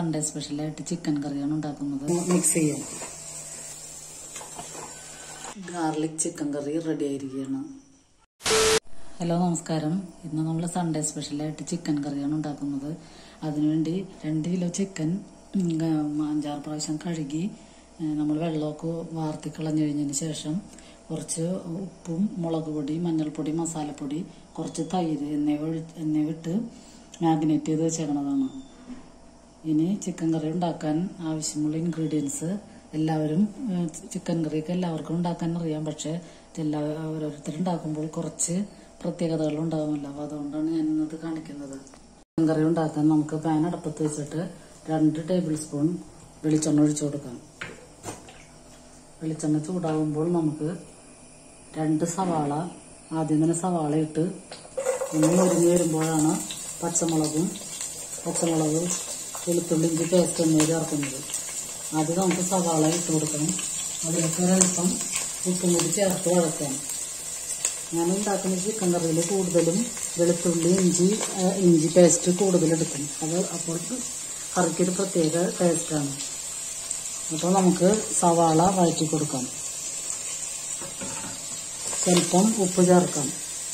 Sunday സ്പെഷ്യലായിട്ട് chicken കറിയാണ് ഉണ്ടാക്കുന്നത് മിക്സ് ചെയ്യാം ഗാർലിക് ചിക്കൻ കറി റെഡി ആയിരിക്കുകയാണ് ഹലോ നമസ്കാരം ഇന്ന് നമ്മൾ സൺഡേ സ്പെഷ്യലായിട്ട് ചിക്കൻ കറിയാണ് ഉണ്ടാക്കുന്നത് അതിനുവേണ്ടി രണ്ട് കിലോ ചിക്കൻ ഉം, ഗ- അഞ്ചാറ് പ്രാവശ്യം കഴുകി നമ്മൾ വെള്ളമൊക്കെ വാർത്തി കളഞ്ഞു കഴിഞ്ഞതിന് ശേഷം കുറച്ച് ഉപ്പും മുളക് പൊടി മഞ്ഞൾപ്പൊടി മസാലപ്പൊടി കുറച്ച് തൈര് എന്നിവ ഒഴി- എന്നിവ ഇട്ട് മാഗ്നേറ്റ് ചെയ്ത് വെച്ചേക്കണതാണ് ഇനി ചിക്കൻ കറി ഉണ്ടാക്കാൻ ആവശ്യമുള്ള ഇൻഗ്രീഡിയൻസ് എല്ലാവരും ഏഹ്, ചിക്കൻ കറിയൊക്കെ എല്ലാവർക്കും ഉണ്ടാക്കാൻ അറിയാം പക്ഷെ എല്ലാ ഓരോരുത്തർ ഉണ്ടാക്കുമ്പോൾ കുറച്ച് പ്രത്യേകതകൾ ഉണ്ടാകുമല്ലോ അപ്പോൾ അതുകൊണ്ടാണ് ഞാൻ ഇന്നത് കാണിക്കുന്നത് ചിക്കൻ കറി ഉണ്ടാക്കാൻ നമുക്ക് പാൻ അടുപ്പത്ത് വെച്ചിട്ട് രണ്ട് ടേബിൾ സ്പൂൺ വെളിച്ചെണ്ണ ഒഴിച്ചു കൊടുക്കാം വെളിച്ചെണ്ണ ചൂടാകുമ്പോൾ നമുക്ക് രണ്ട് സവാള ആദ്യം തന്നെ സവാള ഇട്ട് ഒന്ന് മുരിഞ്ഞ് വരുമ്പോഴാണ് പച്ചമുളകും പച്ചമുളക് വെളുത്തുള്ളി ഇഞ്ചി പേസ്റ്റ് എന്നിവ ചേർക്കുന്നത് ആദ്യം നമുക്ക് സവാള ഇട്ട് കൊടുക്കണം അതിലേക്ക് ഒരൽപ്പം ഉപ്പും കൂടി ചേർത്ത് വഴക്കാം ഞാൻ ഉണ്ടാക്കുന്ന ചിക്കൻ കറിയിൽ കൂടുതലും വെളുത്തുള്ളി ഇഞ്ചി ആ, ഇഞ്ചി പേസ്റ്റ് കൂടുതലെടുക്കും അത് അപ്പോൾ കറിക്കൊരു പ്രത്യേക ടേസ്റ്റാണ് അപ്പോൾ നമുക്ക് സവാള വഴറ്റി കൊടുക്കാം സ്വല്പം ഉപ്പ് ചേർക്കാം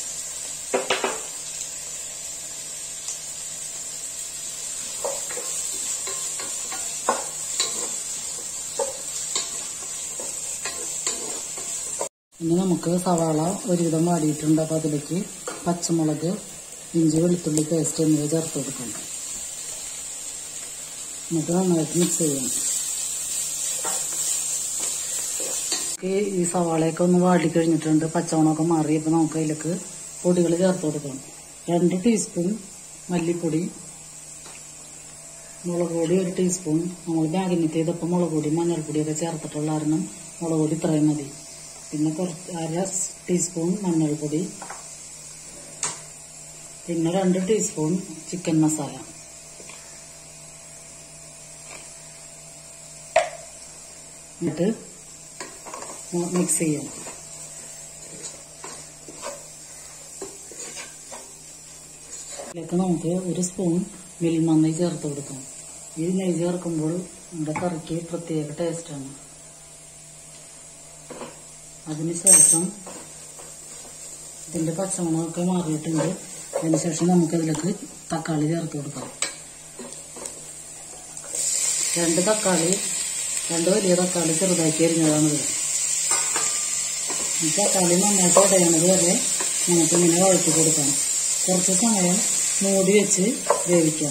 ഇനി നമുക്ക് സവാള ഒരുവിധം വാടിയിട്ടുണ്ട് അപ്പോൾ അതിലേക്ക് പച്ചമുളക് ഇഞ്ചി വെളുത്തുള്ളി പേസ്റ്റ് എന്നിവ ചേർത്ത് കൊടുക്കാം എന്നിട്ട് നന്നായിട്ട് മിക്സ് ചെയ്യാം ഈ ഈ സവാളയൊക്കെ ഒന്ന് വാടി കഴിഞ്ഞിട്ടുണ്ട് പച്ചമുളകൊക്കെ മാറി ഇപ്പം നമുക്ക് അതിലേക്ക് പൊടികൾ ചേർത്ത് കൊടുക്കാം രണ്ട് ടീസ്പൂൺ മല്ലിപ്പൊടി മുളക് പൊടി ഒരു ടീസ്പൂൺ നമ്മൾ മാഗ്നറ്റ് ചെയ്തപ്പോൾ മുളക് പൊടി മഞ്ഞൾപ്പൊടിയൊക്കെ ചേർത്തിട്ടുള്ള കാരണം മുളക് പൊടി ഇത്രയും മതി പിന്നെ കുറച്ച് അര ടീസ്പൂൺ മഞ്ഞൾപ്പൊടി പിന്നെ രണ്ട് ടീസ്പൂൺ ചിക്കൻ മസാല എന്നിട്ട് മിക്സ് ചെയ്യാം ഇതിലേക്ക് നമുക്ക് ഒരു സ്പൂൺ മിൽമ നെയ്യ് ചേർത്ത് കൊടുക്കാം ഈ നെയ്യ് ചേർക്കുമ്പോൾ നമ്മുടെ കറിക്ക് പ്രത്യേക ടേസ്റ്റാണ് അതിനുശേഷം ഇതിന്റെ പച്ചമുളകൊക്കെ മാറിയിട്ടുണ്ട് അതിനുശേഷം നമുക്ക് ഇതിലേക്ക് തക്കാളി ചേർത്ത് കൊടുക്കാം രണ്ട് തക്കാളി രണ്ട് വലിയ തക്കാളി ചെറുതാക്കി എരിഞ്ഞതാണിത് ഈ തക്കാളി നന്നായിട്ട് ഉടയണത് വരെ നമുക്കിങ്ങനെ വഴറ്റി കൊടുക്കാം കുറച്ച് സമയം മൂടി വെച്ച് വേവിക്കാം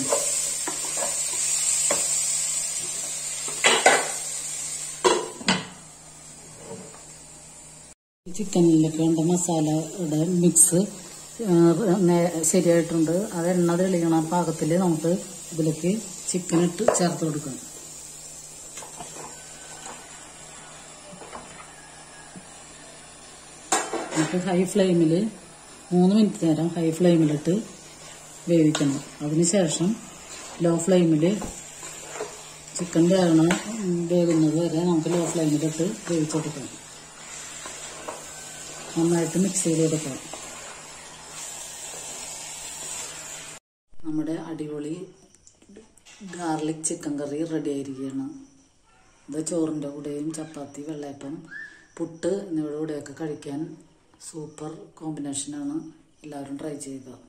ചിക്കനിലൊക്കെ ഉണ്ട് മസാലയുടെ മിക്സ് ശരിയായിട്ടുണ്ട് അത് എണ്ണ തെളിയണ പാകത്തിൽ നമുക്ക് ഇതിലേക്ക് ചിക്കൻ ഇട്ട് ചേർത്ത് കൊടുക്കണം എന്നിട്ട് ഹൈ ഫ്ലെയിമിൽ മൂന്ന് മിനിറ്റ് നേരം ഹൈ ഫ്ലെയിമിലിട്ട് വേവിക്കണം അതിനുശേഷം ലോ ഫ്ലെയിമിൽ ചിക്കൻ വേകണ വേകുന്നത് വരെ നമുക്ക് ലോ ഫ്ലെയിമിലിട്ട് വേവിച്ചെടുക്കണം നന്നായിട്ട് മിക്സ് ചെയ്ത് കൊടുക്കണം നമ്മുടെ അടിപൊളി ഗാർലിക് ചിക്കൻ കറി റെഡി ആയിരിക്കുകയാണ് ഇത് ചോറിൻ്റെ കൂടെയും ചപ്പാത്തി വെള്ളയപ്പം പുട്ട് എന്നിവയുടെ കൂടെയൊക്കെ കഴിക്കാൻ സൂപ്പർ കോമ്പിനേഷനാണ് എല്ലാവരും ട്രൈ ചെയ്യുക